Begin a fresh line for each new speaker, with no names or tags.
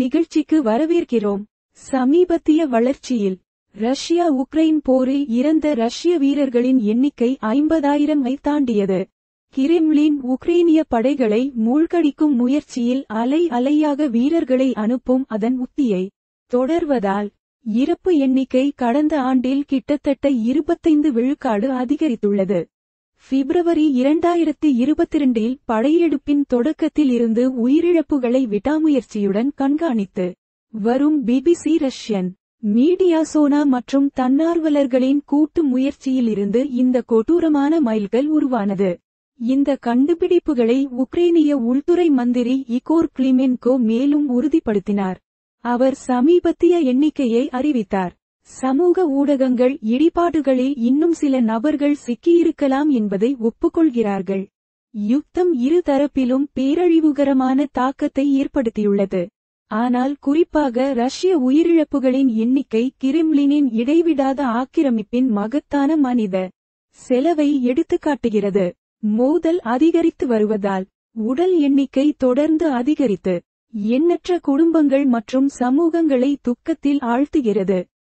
நிகழ்ச்சிக்கு வரவேற்கிறோம் சமீபத்திய வளர்ச்சியில் ரஷ்யா உக்ரைன் போரில் இறந்த ரஷ்ய வீரர்களின் எண்ணிக்கை ஐம்பதாயிரம் ஐ தாண்டியது கிரெம்ளின் உக்ரைனிய படைகளை மூழ்கடிக்கும் முயற்சியில் அலை அலையாக வீரர்களை அனுப்பும் அதன் உத்தியை தொடர்வதால் இறப்பு எண்ணிக்கை கடந்த ஆண்டில் கிட்டத்தட்ட இருபத்தைந்து விழுக்காடு அதிகரித்துள்ளது பிப்ரவரி இரண்டாயிரத்தி இருபத்திரண்டில் படையெடுப்பின் தொடக்கத்தில் இருந்து உயிரிழப்புகளை விடாமுயற்சியுடன் கண்காணித்து வரும் பிபிசி ரஷ்யன் மீடியா சோனா மற்றும் தன்னார்வலர்களின் கூட்டு முயற்சியிலிருந்து இந்த கொடூரமான மைல்கள் உருவானது இந்த கண்டுபிடிப்புகளை உக்ரைனிய உள்துறை மந்திரி இகோர் கிளிமென்கோ மேலும் உறுதிப்படுத்தினார் அவர் சமீபத்திய எண்ணிக்கையை அறிவித்தார் சமூக ஊடகங்கள் இடிபாடுகளில் இன்னும் சில நபர்கள் சிக்கியிருக்கலாம் என்பதை ஒப்புக்கொள்கிறார்கள் யுத்தம் இரு தரப்பிலும் பேரழிவுகரமான தாக்கத்தை ஏற்படுத்தியுள்ளது ஆனால் குறிப்பாக ரஷ்ய உயிரிழப்புகளின் எண்ணிக்கை கிரிம்லினின் இடைவிடாத ஆக்கிரமிப்பின் மகத்தான மனித செலவை எடுத்துக்காட்டுகிறது மோதல் அதிகரித்து வருவதால் உடல் எண்ணிக்கை தொடர்ந்து அதிகரித்து எண்ணற்ற குடும்பங்கள் மற்றும் சமூகங்களை துக்கத்தில் ஆழ்த்துகிறது